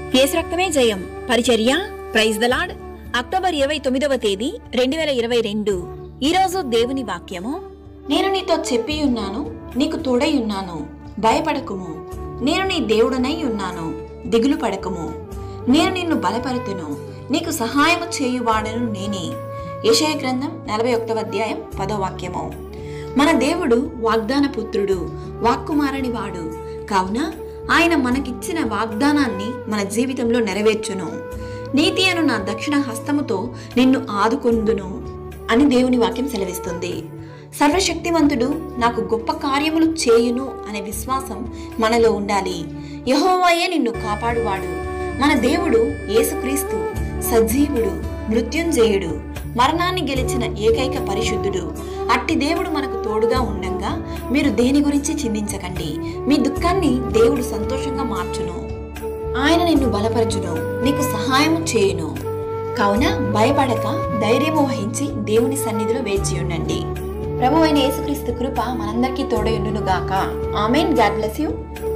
యేసు రక్తమే జయం పరిచర్య ప్రైజ్ దలాడ్ అక్టోబర్ ఇరవై తొమ్మిదవ తేదీ రెండు వేల ఇరవై రెండు ఈరోజు దేవుని వాక్యము నేను నీతో చెప్పి ఉన్నాను నీకు తోడై ఉన్నాను భయపడకుము నేను నీ దేవుడనై ఉన్నాను దిగులు పడకుము నేను నిన్ను బలపరుతును నీకు సహాయము చేయువాడను నేనే యెషయా గ్రంథం నలభై ఒకటవ అధ్యాయం పదో వాక్యము మన దేవుడు వాగ్దాన పుత్రుడు వాక్కుమారని వాడు కావున ఆయన మనకిచ్చిన వాగ్దానాన్ని మన జీవితంలో నెరవేర్చును నీతి అను నా దక్షిణ హస్తముతో నిన్ను ఆదుకొందును అని దేవుని వాక్యం సెలవిస్తుంది సర్వశక్తివంతుడు నాకు గొప్ప కార్యములు చేయును అనే విశ్వాసం మనలో ఉండాలి యహోవాయే నిన్ను కాపాడువాడు మన దేవుడు యేసుక్రీస్తు సజీవుడు మృత్యుంజయుడు మరణాన్ని గెలిచిన ఏకైక పరిశుద్ధుడు అట్టి దేవుడు మనకు తోడుగా ఉండంగా మీరు దేని గురించి చింతించకండి మీ దుఃఖాన్ని దేవుడు సంతోషంగా మార్చును ఆయన నిన్ను బలపరచును నీకు సహాయం చేయును కావున భయపడక ధైర్యము వహించి దేవుని సన్నిధిలో వేచి ఉండండి ప్రభు అయిన యేసుక్రీస్తు కృప మనందరికీ తోడయుండును గాక ఆమెన్ గాడ్ బ్లెస్ యూ